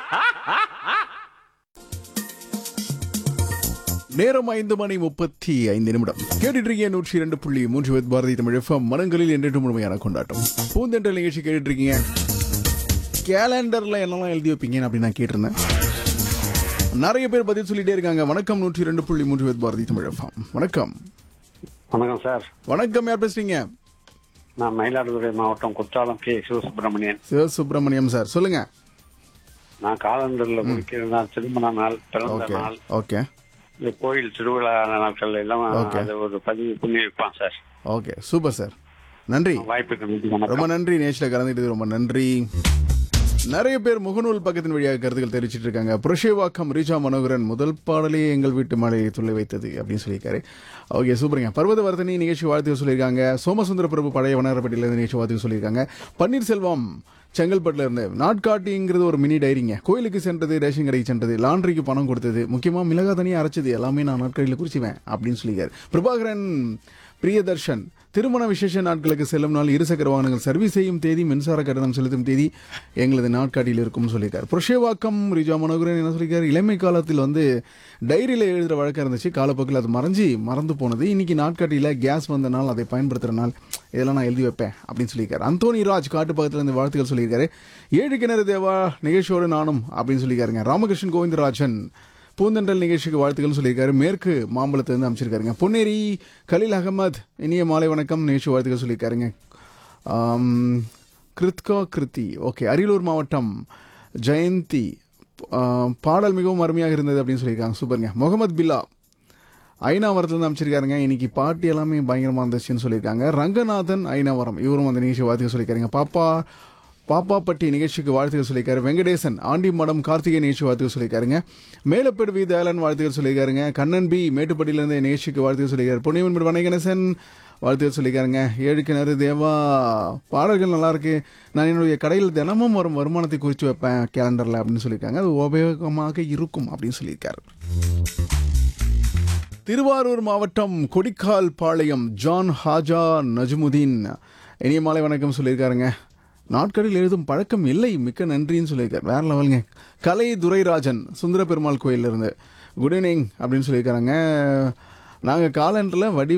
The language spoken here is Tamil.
நேரம் ஐந்து மணி முப்பத்தி ஐந்து நிமிடம் கேட்டுட்டு இருக்கீங்க நூற்றி இரண்டு புள்ளி மூன்று வித் பாரதி தமிழ் எஃப்எம் மனங்களில் என்றென்று முழுமையான கொண்டாட்டம் பூந்தென்றல் நிகழ்ச்சி கேட்டுட்டு இருக்கீங்க கேலண்டர்ல என்னெல்லாம் எழுதி வைப்பீங்கன்னு அப்படி நான் கேட்டிருந்தேன் நிறைய பேர் பதில் சொல்லிட்டே இருக்காங்க வணக்கம் நூற்றி இரண்டு புள்ளி மூன்று வித் பாரதி தமிழ் எஃப்எம் வணக்கம் வணக்கம் சார் வணக்கம் யார் பேசுறீங்க நான் மயிலாடுதுறை மாவட்டம் குற்றாலம் கே சிவசுப்பிரமணியன் சிவசுப்பிரமணியம் சார் சொல்லுங்க நான் காலண்டர்ல முடிக்கிறதா திருமண நாள் பிறந்த ஓகே நாள் ஓகே இந்த கோயில் திருவிழா நாட்கள் எல்லாம் Okay. அதை ஒரு பதிவு பண்ணி வைப்பான் சார் ஓகே சூப்பர் சார் நன்றி வாய்ப்புக்கு நன்றி ரொம்ப வணக்கம் நன்றி நேஷில் கலந்துக்கிட்டது ரொம்ப நன்றி நிறைய பேர் முகநூல் பக்கத்தின் வழியாக கருத்துக்கள் தெரிவிச்சிட்டு இருக்காங்க புரஷேவாக்கம் ரீஜா மனோகரன் முதல் பாடலே எங்கள் வீட்டு மலையை துள்ளி வைத்தது அப்படின்னு சொல்லியிருக்காரு ஓகே சூப்பருங்க பர்வத வர்த்தனி நிகழ்ச்சி வாழ்த்து சொல்லியிருக்காங்க சோமசுந்தர பிரபு பழைய வண்ணாரப்பட்டியிலிருந்து நிகழ்ச்சி வாழ்த்து சொல்லியிருக்காங்க பன்னீர்செல்வம் செங்கல்பட்டுல இருந்து நாட்காட்டிங்கிறது ஒரு மினி டைரிங்க கோயிலுக்கு சென்றது ரேஷன் கடைக்கு சென்றது லாண்டரிக்கு பணம் கொடுத்தது முக்கியமா மிளகா தனியாக அரைச்சது எல்லாமே நான் நாட்களில் குறிச்சுவேன் அப்படின்னு சொல்லியிருக்காரு பிரபாகரன் பிரியதர்ஷன் திருமண விசேஷ நாட்களுக்கு செல்லும் நாள் இருசக்கர வாகனங்கள் சர்வீஸ் செய்யும் தேதி மின்சார கட்டணம் செலுத்தும் தேதி எங்களது நாட்காட்டியில் இருக்கும்னு சொல்லியிருக்காரு புரஷேவாக்கம் ரிஜா மனோகரன் என்ன சொல்லியிருக்காரு இளமை காலத்தில் வந்து டைரியில் எழுதுகிற வழக்கம் இருந்துச்சு காலப்போக்கில் அது மறைஞ்சி மறந்து போனது இன்னைக்கு நாட்காட்டியில் கேஸ் வந்த நாள் அதை பயன்படுத்துகிற நாள் இதெல்லாம் நான் எழுதி வைப்பேன் அப்படின்னு சொல்லியிருக்காரு அந்தோனி ராஜ் காட்டு பக்கத்தில் இருந்து வாழ்த்துக்கள் சொல்லியிருக்காரு ஏழு கிணறு தேவா நிகழ்ச்சியோடு நானும் அப்படின்னு சொல்லியிருக்காருங்க ராமகிருஷ்ணன் கோவிந்தராஜன் பூந்தண்டல் நிகழ்ச்சிக்கு வாழ்த்துக்கள் சொல்லியிருக்காரு மேற்கு மாம்பலத்திலிருந்து அமைச்சிருக்காருங்க பொன்னேரி கலீல் அகமது இனிய மாலை வணக்கம் நிகழ்ச்சி வாழ்த்துக்கள் சொல்லியிருக்காருங்க ஆம், கிருத்கா கிருத்தி ஓகே அரியலூர் மாவட்டம் ஜெயந்தி ஆ, பாடல் மிகவும் அருமையாக இருந்தது அப்படின்னு சொல்லியிருக்காங்க சூப்பருங்க முகமது பில்லா ஐநாவரத்துலேருந்து அமைச்சிருக்காருங்க இன்னைக்கு பாட்டு எல்லாமே பயங்கரமாக இருந்துச்சுன்னு சொல்லியிருக்காங்க ரங்கநாதன் ஐநாவரம் இவரும் அந்த நிகழ்ச்சி வாழ்த்துக்கள் சொல்லியிருக்காருங்க பாப்பா பாப்பாப்பட்டி நிகழ்ச்சிக்கு வாழ்த்துக்கள் சொல்லியிருக்காரு வெங்கடேசன் ஆண்டி மடம் கார்த்திகை நிகழ்ச்சி வாழ்த்துக்கள் சொல்லியிருக்காருங்க மேலப்பேடு வி தயாளன் வாழ்த்துக்கள் சொல்லியிருக்காருங்க கண்ணன் பி மேட்டுப்பட்டியிலேருந்து நிகழ்ச்சிக்கு வாழ்த்துக்கள் சொல்லியிருக்காரு பொன்னியவன் வணகணேசன் வாழ்த்துக்கள் சொல்லியிருக்காருங்க ஏழு கிணறு தேவா பாடல்கள் நல்லா இருக்கு நான் என்னுடைய கடையில் தினமும் வரும் வருமானத்தை குறித்து வைப்பேன் கேலண்டரில் அப்படின்னு சொல்லியிருக்காங்க அது உபயோகமாக இருக்கும் அப்படின்னு சொல்லியிருக்காரு திருவாரூர் மாவட்டம் கொடிக்கால் பாளையம் ஜான் ஹாஜா நஜ்முதீன் இனிய மாலை வணக்கம் சொல்லியிருக்காருங்க நாட்களில் எழுதும் பழக்கம் இல்லை மிக்க நன்றின்னு சொல்லியிருக்காரு வேற லெவலுங்க கலை துரைராஜன் சுந்தர பெருமாள் கோயிலிருந்து குட் ஈவினிங் அப்படின்னு சொல்லியிருக்காருங்க நாங்கள் காலண்டரில் வடி